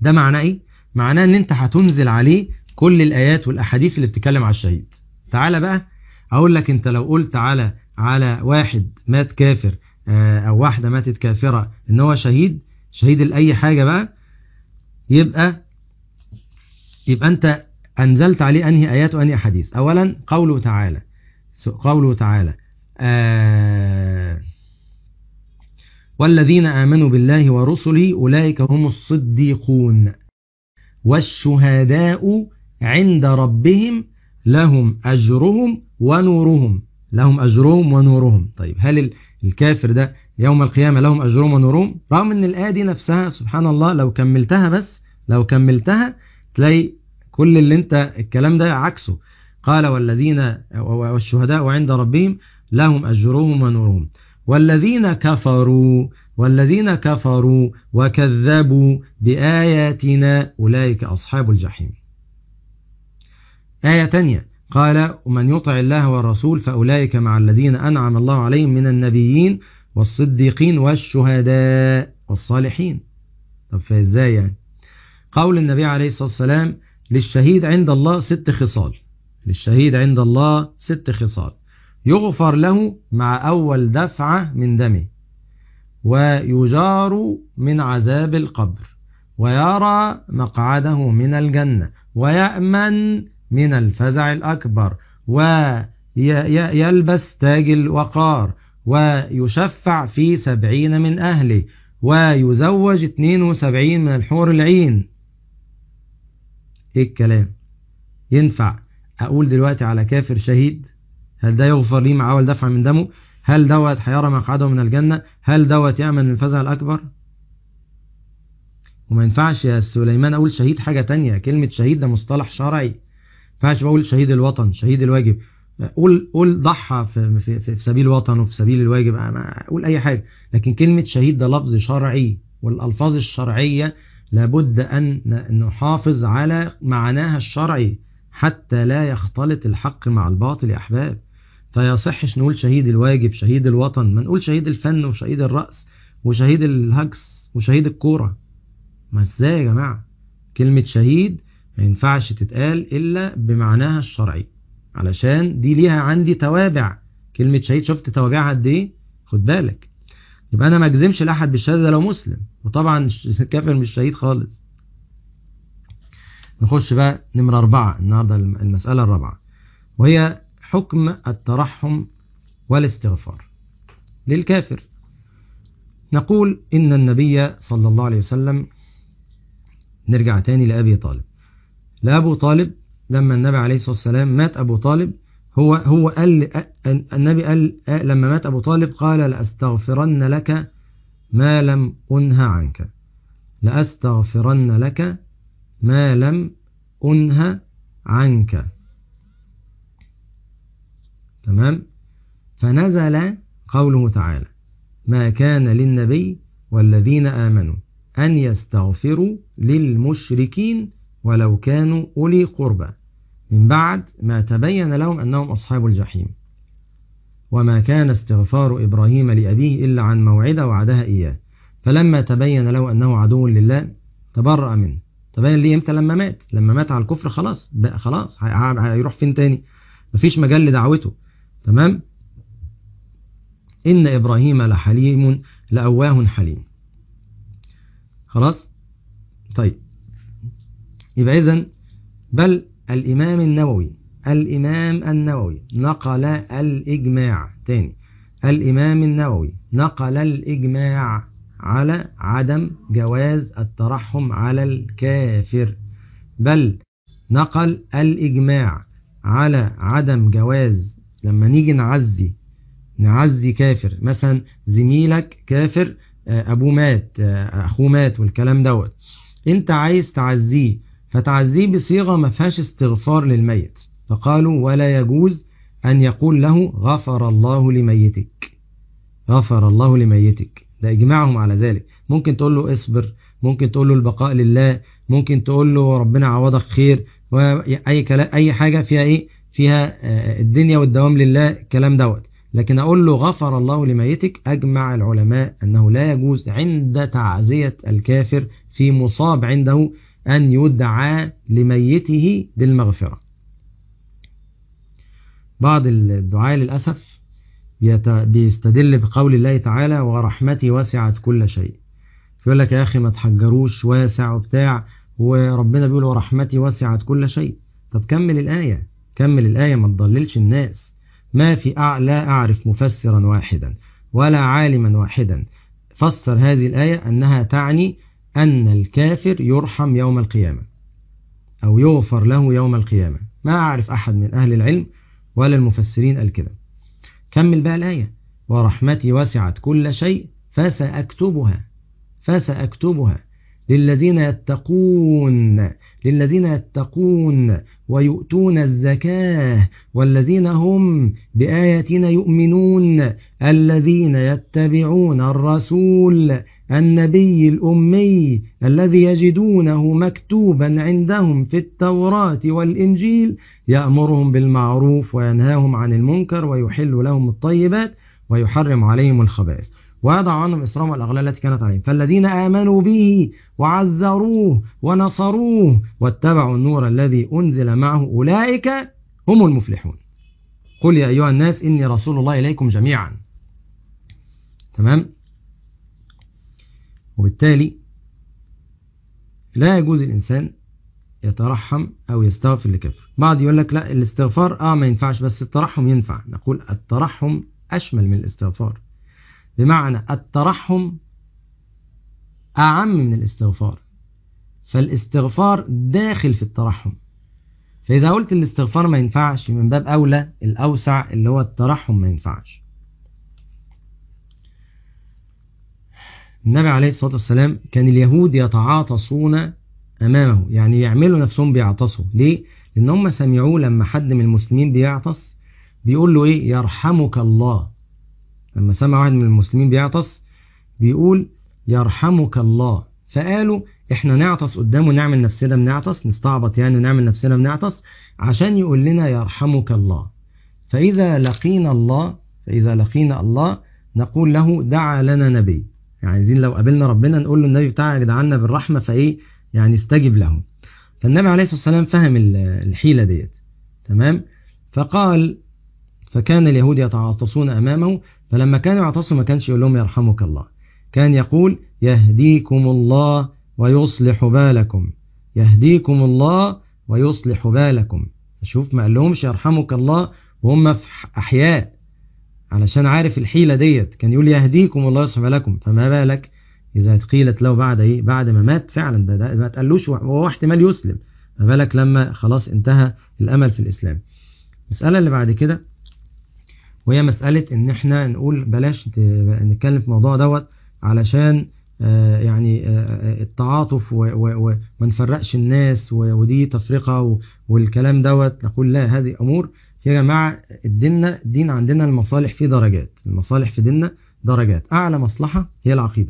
[SPEAKER 1] ده معناه ايه معناه ان انت هتنزل عليه كل الايات والاحاديث اللي بتتكلم على الشهيد تعالى بقى اقول لك انت لو قلت على على واحد مات كافر او واحدة ماتت كافرة ان هو شهيد شهيد لأي حاجة بقى يبقى يبقى انت انزلت عليه انهي ايات وانهي احاديث اولا قوله تعالى قوله تعالى آه والذين آمنوا بالله ورسله أولئك هم الصديقون والشهداء عند ربهم لهم أجرهم ونورهم لهم أجرهم ونورهم طيب هل الكافر ده يوم القيامة لهم أجرهم ونورهم رغم أن الآية دي نفسها سبحان الله لو كملتها بس لو كملتها تلاقي كل اللي انت الكلام ده عكسه قال والذين والشهداء عند ربهم لهم أجرهم ونورهم والذين كفروا والذين كفروا وكذبوا بآياتنا أولئك أصحاب الجحيم آية تانية قال ومن يطع الله والرسول فأولئك مع الذين أنعم الله عليهم من النبيين والصديقين والشهداء والصالحين طب فإزاي يعني قول النبي عليه الصلاة والسلام للشهيد عند الله ست خصال للشهيد عند الله ست خصال يغفر له مع أول دفعة من دمه ويجار من عذاب القبر ويرى مقعده من الجنة ويأمن من الفزع الأكبر ويلبس تاج الوقار ويشفع في سبعين من أهله ويزوج 72 من الحور العين ايه الكلام ينفع اقول دلوقتي على كافر شهيد هل ده يغفر لي مع اول دفعة من دمه هل دوت هيرى مقعده من الجنة هل دوت يأمن من الفزع الأكبر وما ينفعش يا سليمان أقول شهيد حاجة تانية كلمة شهيد ده مصطلح شرعي ينفعش بقول شهيد الوطن شهيد الواجب قول قول ضحى في, في, في سبيل الوطن وفي سبيل الواجب قول أي حاجة لكن كلمة شهيد ده لفظ شرعي والألفاظ الشرعية لابد أن نحافظ على معناها الشرعي حتى لا يختلط الحق مع الباطل يا أحباب فيصحش نقول شهيد الواجب شهيد الوطن ما نقول شهيد الفن وشهيد الرأس وشهيد الهجس وشهيد الكورة ما ازاي يا جماعة كلمة شهيد ما ينفعش تتقال إلا بمعناها الشرعي علشان دي ليها عندي توابع كلمة شهيد شفت توابعها قد ايه خد بالك يبقى انا ما اجزمش لاحد بالشهاده لو مسلم وطبعا الكافر مش شهيد خالص نخش بقى نمرة أربعة النهاردة المسألة الرابعة وهي حكم الترحم والاستغفار للكافر نقول إن النبي صلى الله عليه وسلم نرجع تاني لأبي طالب لأبو طالب لما النبي عليه الصلاة والسلام مات أبو طالب هو هو قال النبي قال لما مات أبو طالب قال لأستغفرن لك ما لم أنهى عنك لأستغفرن لك ما لم أنهى عنك تمام فنزل قوله تعالى ما كان للنبي والذين آمنوا أن يستغفروا للمشركين ولو كانوا أولي قربى من بعد ما تبين لهم أنهم أصحاب الجحيم وما كان استغفار إبراهيم لأبيه إلا عن موعدة وعدها إياه فلما تبين له أنه عدو لله تبرأ منه تبين ليه امتى لما مات لما مات على الكفر خلاص بقى خلاص هيروح فين تاني مفيش مجال لدعوته تمام إن إبراهيم لحليم لأواه حليم خلاص طيب يبقى إذن بل الإمام النووي الإمام النووي نقل الإجماع تاني الإمام النووي نقل الإجماع على عدم جواز الترحم على الكافر بل نقل الإجماع على عدم جواز لما نيجي نعزي نعزي كافر مثلا زميلك كافر أبوه مات أخوه مات والكلام دوت انت عايز تعزيه فتعزيه بصيغة ما فيهاش استغفار للميت فقالوا ولا يجوز أن يقول له غفر الله لميتك غفر الله لميتك ده إجماعهم على ذلك ممكن تقول له اصبر ممكن تقول له البقاء لله ممكن تقول له ربنا عوضك خير وأي كلام أي حاجة فيها إيه فيها الدنيا والدوام لله الكلام دوت لكن أقول له غفر الله لميتك أجمع العلماء أنه لا يجوز عند تعزية الكافر في مصاب عنده أن يدعى لميته بالمغفرة بعض الدعاء للأسف بيستدل بقول الله تعالى ورحمتي وسعت كل شيء يقول لك يا أخي ما تحجروش واسع وبتاع وربنا بيقول ورحمتي وسعت كل شيء طب كمل الآية كمل الآية ما تضللش الناس ما في أع... لا أعرف مفسرا واحدا ولا عالما واحدا فسر هذه الآية أنها تعني أن الكافر يرحم يوم القيامة أو يغفر له يوم القيامة ما أعرف أحد من أهل العلم ولا المفسرين قال كده كمل بقى الآية ورحمتي وسعت كل شيء فسأكتبها فسأكتبها للذين يتقون للذين يتقون ويؤتون الزكاة والذين هم بآياتنا يؤمنون الذين يتبعون الرسول النبي الأمي الذي يجدونه مكتوبا عندهم في التوراة والإنجيل يأمرهم بالمعروف وينهاهم عن المنكر ويحل لهم الطيبات ويحرم عليهم الخبائث ويضع عنهم إسرام والأغلال التي كانت عليهم فالذين آمنوا به وعزروه ونصروه واتبعوا النور الذي أنزل معه أولئك هم المفلحون قل يا أيها الناس إني رسول الله إليكم جميعا تمام وبالتالي لا يجوز الإنسان يترحم أو يستغفر لكفر بعض يقول لك لا الاستغفار آه ما ينفعش بس الترحم ينفع نقول الترحم أشمل من الاستغفار بمعنى الترحم أعم من الاستغفار فالاستغفار داخل في الترحم فإذا قلت الاستغفار ما ينفعش من باب أولى الأوسع اللي هو الترحم ما ينفعش النبي عليه الصلاة والسلام كان اليهود يتعاطسون أمامه يعني يعملوا نفسهم بيعطسوا ليه؟ لأن هم سمعوه لما حد من المسلمين بيعطس بيقول له إيه يرحمك الله لما سمع واحد من المسلمين بيعطس بيقول يرحمك الله فقالوا احنا نعطس قدامه نعمل نفسنا بنعطس نستعبط يعني ونعمل نفسنا بنعطس عشان يقول لنا يرحمك الله فإذا لقينا الله فإذا لقينا الله نقول له دعا لنا نبي يعني عايزين لو قابلنا ربنا نقول له النبي بتاعك دعانا بالرحمة فإيه يعني استجب له فالنبي عليه الصلاة والسلام فهم الحيلة ديت تمام فقال فكان اليهود يتعاطسون أمامه فلما كانوا يعتصوا ما كانش يقول لهم يرحمك الله كان يقول يهديكم الله ويصلح بالكم يهديكم الله ويصلح بالكم شوف ما قال لهمش يرحمك الله وهم في أحياء علشان عارف الحيلة ديت كان يقول يهديكم الله يصلح بالكم فما بالك إذا قيلت له بعد إيه بعد ما مات فعلا ده, ده ما تقالوش وهو احتمال يسلم ما بالك لما خلاص انتهى الأمل في الإسلام المسألة اللي بعد كده وهي مسألة ان احنا نقول بلاش نتكلم في الموضوع دوت علشان يعني التعاطف وما نفرقش الناس ودي تفرقة والكلام دوت نقول لا هذه أمور يا جماعة الدين الدين عندنا المصالح فيه درجات المصالح في ديننا درجات أعلى مصلحة هي العقيدة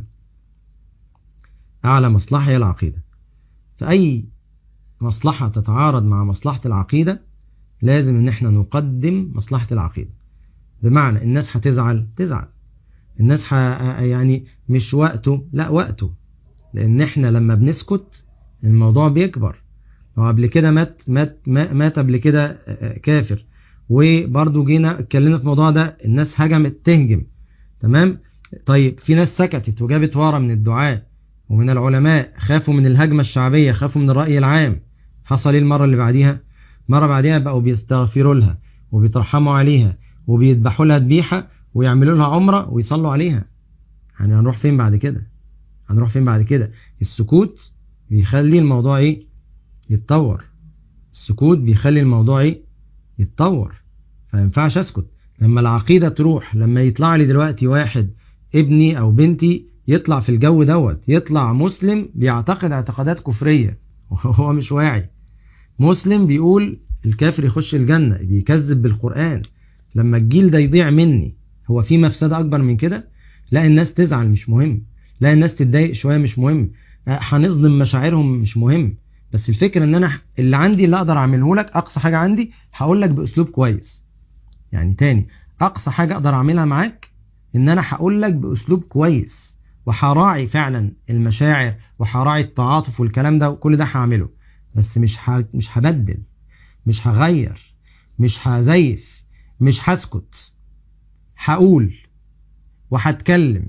[SPEAKER 1] أعلى مصلحة هي العقيدة فأي مصلحة تتعارض مع مصلحة العقيدة لازم ان احنا نقدم مصلحة العقيدة بمعنى الناس هتزعل تزعل الناس ح... يعني مش وقته لا وقته لان احنا لما بنسكت الموضوع بيكبر وقبل كده مات مات مات قبل كده كافر وبرضه جينا اتكلمنا في الموضوع ده الناس هجمت تهجم تمام طيب في ناس سكتت وجابت ورا من الدعاء ومن العلماء خافوا من الهجمة الشعبية خافوا من الرأي العام حصل ايه المرة اللي بعديها مرة بعديها بقوا بيستغفروا لها وبيترحموا عليها وبيذبحوا لها ذبيحة ويعملوا لها عمرة ويصلوا عليها يعني هنروح فين بعد كده هنروح فين بعد كده السكوت بيخلي الموضوع ايه يتطور السكوت بيخلي الموضوع ايه يتطور فينفعش اسكت لما العقيدة تروح لما يطلع لي دلوقتي واحد ابني او بنتي يطلع في الجو دوت يطلع مسلم بيعتقد اعتقادات كفرية وهو مش واعي مسلم بيقول الكافر يخش الجنة بيكذب بالقرآن لما الجيل ده يضيع مني هو في مفسدة أكبر من كده لا الناس تزعل مش مهم لا الناس تتضايق شوية مش مهم هنظلم مشاعرهم مش مهم بس الفكرة ان انا اللي عندي اللي اقدر اعمله لك اقصى حاجة عندي هقول لك باسلوب كويس يعني تاني اقصى حاجة اقدر اعملها معاك ان انا هقول لك باسلوب كويس وهراعي فعلا المشاعر وهراعي التعاطف والكلام ده وكل ده هعمله بس مش ح... مش هبدل مش هغير مش هزيف مش هسكت هقول وهتكلم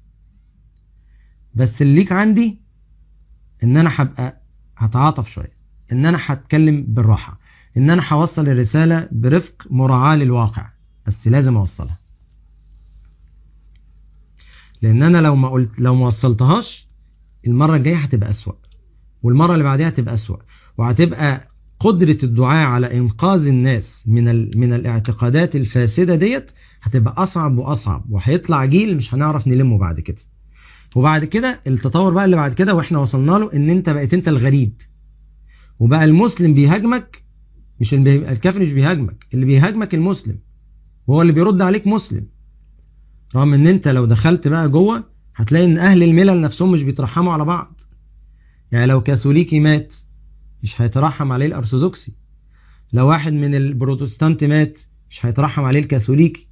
[SPEAKER 1] بس اللي ليك عندي ان انا هبقى هتعاطف شويه ان انا هتكلم بالراحه ان انا هوصل الرساله برفق مراعاه للواقع بس لازم اوصلها لان انا لو ما قلت لو ما وصلتهاش المره الجايه هتبقى اسوا والمره اللي بعدها هتبقى اسوا وهتبقى قدرة الدعاء على إنقاذ الناس من ال... من الاعتقادات الفاسدة ديت هتبقى أصعب وأصعب وهيطلع جيل مش هنعرف نلمه بعد كده وبعد كده التطور بقى اللي بعد كده واحنا وصلنا له ان انت بقيت انت الغريب وبقى المسلم بيهاجمك مش البي... الكافر مش بيهاجمك اللي بيهاجمك المسلم وهو اللي بيرد عليك مسلم رغم ان انت لو دخلت بقى جوه هتلاقي ان اهل الملل نفسهم مش بيترحموا على بعض يعني لو كاثوليكي مات مش هيترحم عليه الارثوذكسي لو واحد من البروتستانت مات مش هيترحم عليه الكاثوليكي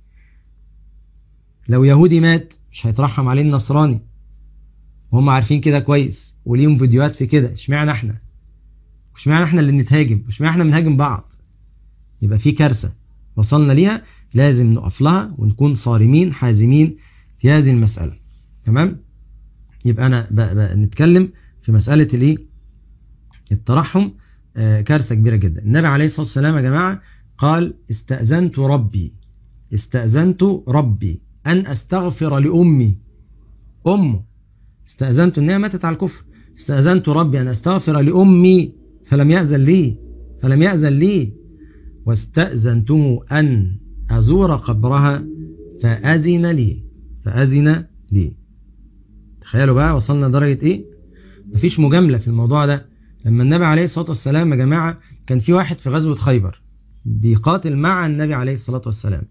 [SPEAKER 1] لو يهودي مات مش هيترحم عليه النصراني وهم عارفين كده كويس وليهم فيديوهات في كده اشمعنى احنا اشمعنى احنا اللي نتهاجم اشمعنى احنا بنهاجم بعض يبقى في كارثه وصلنا ليها لازم نقف لها ونكون صارمين حازمين في هذه المساله تمام يبقى انا بقى بقى نتكلم في مساله الايه الترحم آه كارثه كبيره جدا النبي عليه الصلاه والسلام يا جماعه قال استاذنت ربي استاذنت ربي ان استغفر لامي امه استاذنت ان هي ماتت على الكفر استاذنت ربي ان استغفر لامي فلم ياذن لي فلم ياذن لي واستاذنته ان ازور قبرها فاذن لي فاذن لي تخيلوا بقى وصلنا لدرجه ايه مفيش مجامله في الموضوع ده لما النبي عليه الصلاه والسلام يا جماعه كان في واحد في غزوه خيبر بيقاتل مع النبي عليه الصلاه والسلام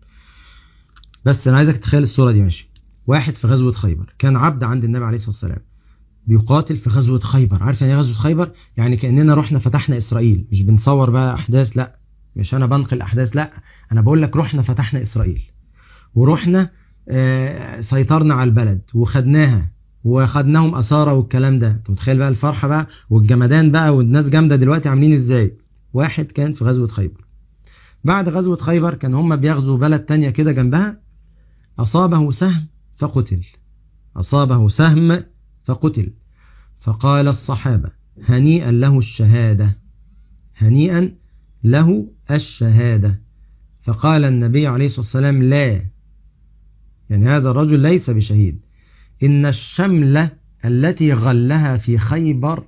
[SPEAKER 1] بس انا عايزك تتخيل الصوره دي ماشي واحد في غزوه خيبر كان عبد عند النبي عليه الصلاه والسلام بيقاتل في غزوه خيبر عارف يعني ايه غزوه خيبر يعني كاننا رحنا فتحنا اسرائيل مش بنصور بقى احداث لا مش انا بنقل احداث لا انا بقول لك رحنا فتحنا اسرائيل ورحنا آه سيطرنا على البلد وخدناها وخدناهم اسارى والكلام ده انت متخيل بقى الفرحه بقى والجمدان بقى والناس جامده دلوقتي عاملين ازاي واحد كان في غزوه خيبر بعد غزوه خيبر كان هم بيغزوا بلد تانية كده جنبها اصابه سهم فقتل اصابه سهم فقتل فقال الصحابه هنيئا له الشهاده هنيئا له الشهاده فقال النبي عليه الصلاه والسلام لا يعني هذا الرجل ليس بشهيد إن الشملة التي غلها في خيبر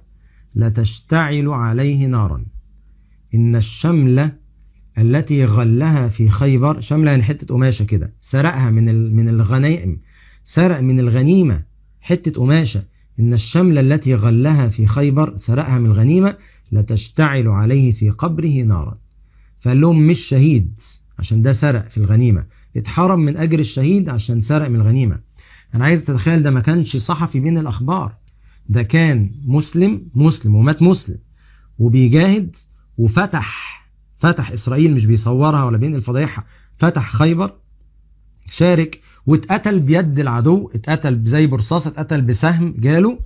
[SPEAKER 1] لتشتعل عليه نارا إن الشملة التي غلها في خيبر شملة يعني حتة قماشة كده سرقها من من الغنائم سرق من الغنيمة حتة قماشة إن الشملة التي غلها في خيبر سرقها من الغنيمة لتشتعل عليه في قبره نارا فقال لهم مش شهيد عشان ده سرق في الغنيمة اتحرم من أجر الشهيد عشان سرق من الغنيمة أنا عايز تتخيل ده ما كانش صحفي بين الأخبار ده كان مسلم مسلم ومات مسلم وبيجاهد وفتح فتح إسرائيل مش بيصورها ولا بينقل فضايحها فتح خيبر شارك واتقتل بيد العدو اتقتل زي برصاص اتقتل بسهم جاله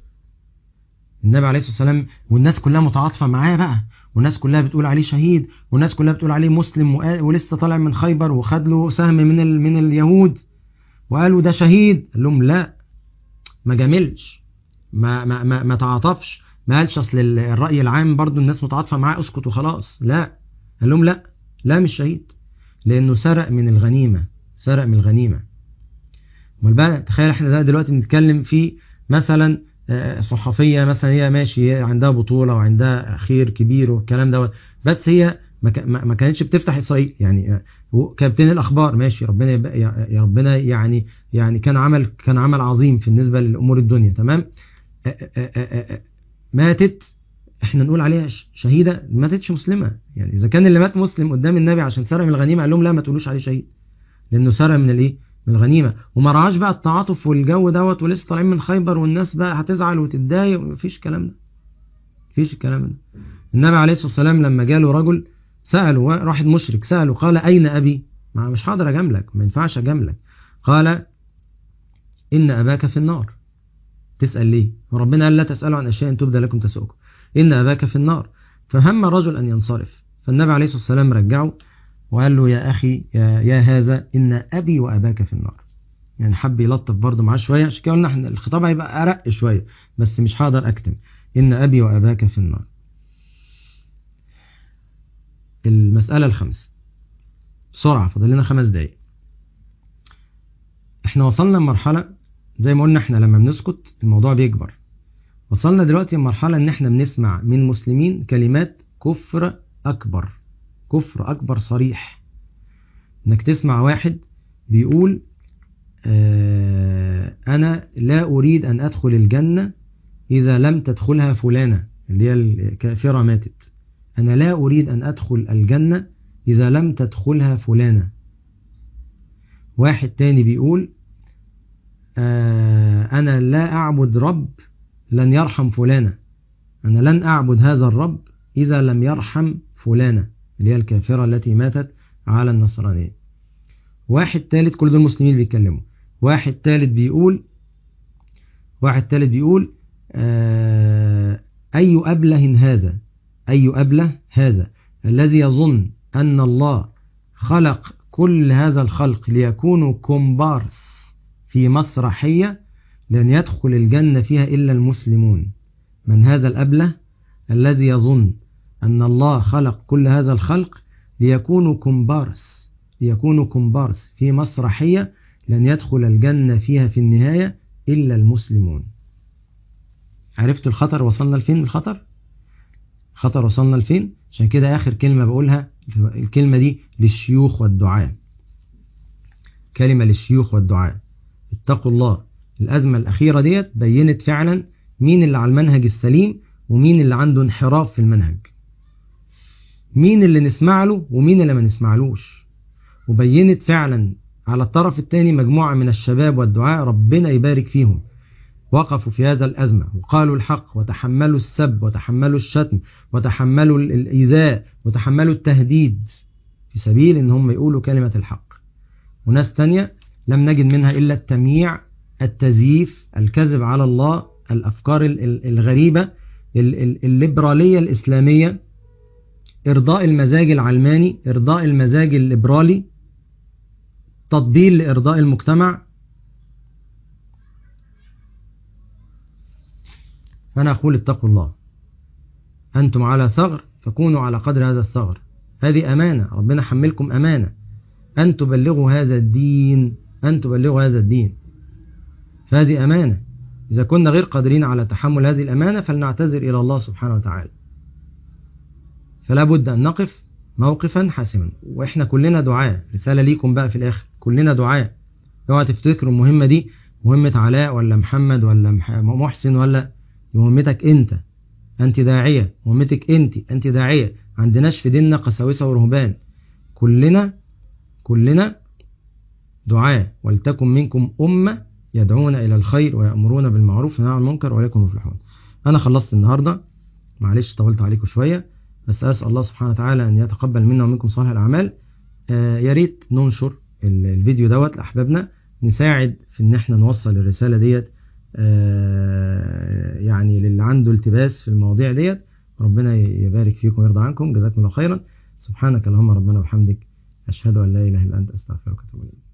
[SPEAKER 1] النبي عليه الصلاة والسلام والناس كلها متعاطفة معاه بقى والناس كلها بتقول عليه شهيد والناس كلها بتقول عليه مسلم ولسه طالع من خيبر وخد له سهم من ال... من اليهود وقالوا ده شهيد قال لهم لا ما جاملش ما ما ما, ما تعاطفش ما قالش اصل الراي العام برضو الناس متعاطفه معاه اسكت وخلاص لا قال لهم لا لا مش شهيد لانه سرق من الغنيمه سرق من الغنيمه امال بقى تخيل احنا دلوقتي بنتكلم في مثلا صحفيه مثلا هي ماشي هي عندها بطوله وعندها خير كبير والكلام دوت بس هي ما كانتش بتفتح اسرائيل يعني كانت بتنقل الاخبار ماشي ربنا يبقى يا ربنا يعني يعني كان عمل كان عمل عظيم في بالنسبه لامور الدنيا تمام ماتت احنا نقول عليها شهيده ما ماتتش مسلمه يعني اذا كان اللي مات مسلم قدام النبي عشان سرق من الغنيمه قال لهم لا ما تقولوش عليه شهيد لانه سرق من الايه من الغنيمه وما رعاش بقى التعاطف والجو دوت ولسه طالعين من خيبر والناس بقى هتزعل وتتضايق مفيش الكلام ده مفيش الكلام ده النبي عليه الصلاه والسلام لما جاله رجل سأله واحد مشرك سأله قال أين أبي ما مش حاضر أجاملك ما ينفعش أجاملك قال إن أباك في النار تسأل ليه وربنا قال لا تسألوا عن أشياء تبدى لكم تسؤكم إن أباك في النار فهم الرجل أن ينصرف فالنبي عليه الصلاة والسلام رجعه وقال له يا أخي يا, يا هذا إن أبي وأباك في النار يعني حب يلطف برضه معاه شوية عشان كده قلنا احنا الخطاب هيبقى أرق شوية بس مش هقدر أكتم إن أبي وأباك في النار المسألة الخامسة بسرعة فاضل لنا خمس دقايق احنا وصلنا لمرحلة زي ما قلنا احنا لما بنسكت الموضوع بيكبر وصلنا دلوقتي لمرحلة ان احنا بنسمع من مسلمين كلمات كفر اكبر كفر اكبر صريح انك تسمع واحد بيقول اه انا لا اريد ان ادخل الجنة اذا لم تدخلها فلانة اللي هي الكافرة ماتت انا لا اريد ان ادخل الجنة اذا لم تدخلها فلانة واحد تاني بيقول آه أنا لا أعبد رب لن يرحم فلانة أنا لن أعبد هذا الرب إذا لم يرحم فلانة اللي هي الكافرة التي ماتت على النصرانية واحد ثالث كل دول مسلمين بيتكلموا واحد ثالث بيقول واحد ثالث بيقول آه أي أبله هذا أي أبله هذا الذي يظن أن الله خلق كل هذا الخلق ليكونوا كومبارس في مسرحية لن يدخل الجنة فيها إلا المسلمون من هذا الأبله الذي يظن أن الله خلق كل هذا الخلق ليكونوا كومبارس ليكونوا كومبارس في مسرحية لن يدخل الجنة فيها في النهاية إلا المسلمون عرفت الخطر وصلنا لفين الخطر خطر وصلنا لفين عشان كده آخر كلمة بقولها الكلمة دي للشيوخ والدعاء كلمة للشيوخ والدعاء اتقوا الله الأزمة الأخيرة ديت بينت فعلا مين اللي على المنهج السليم ومين اللي عنده انحراف في المنهج مين اللي نسمع له ومين اللي ما نسمعلوش وبينت فعلا على الطرف الثاني مجموعة من الشباب والدعاء ربنا يبارك فيهم وقفوا في هذا الأزمة وقالوا الحق وتحملوا السب وتحملوا الشتم وتحملوا الإيذاء وتحملوا التهديد في سبيل ان هم يقولوا كلمة الحق وناس تانية لم نجد منها إلا التمييع التزييف الكذب على الله الأفكار الغريبة الليبرالية الإسلامية إرضاء المزاج العلماني إرضاء المزاج الليبرالي تطبيل لإرضاء المجتمع فأنا أقول اتقوا الله أنتم على ثغر فكونوا على قدر هذا الثغر هذه أمانة ربنا حملكم أمانة أن تبلغوا هذا الدين أن تبلغوا هذا الدين فهذه أمانة إذا كنا غير قادرين على تحمل هذه الأمانة فلنعتذر إلى الله سبحانه وتعالى فلا بد أن نقف موقفا حاسما وإحنا كلنا دعاء رسالة ليكم بقى في الآخر كلنا دعاء اوعى تفتكروا المهمة دي مهمة علاء ولا محمد ولا محسن ولا مهمتك أنت أنت داعية مهمتك أنت أنت داعية عندناش في ديننا قساوسة ورهبان كلنا كلنا دعاء ولتكن منكم أمة يدعون إلى الخير ويأمرون بالمعروف ونهى عن المنكر وليكن مفلحون أنا خلصت النهاردة معلش طولت عليكم شوية بس أسأل الله سبحانه وتعالى أن يتقبل منا ومنكم صالح الأعمال آه يا ريت ننشر الفيديو دوت لأحبابنا نساعد في ان احنا نوصل الرسالة ديت آه يعني للي عنده التباس في المواضيع ديت ربنا يبارك فيكم ويرضى عنكم جزاكم الله خيرا سبحانك اللهم ربنا وبحمدك أشهد أن لا إله إلا أنت أستغفرك وأتوب إليك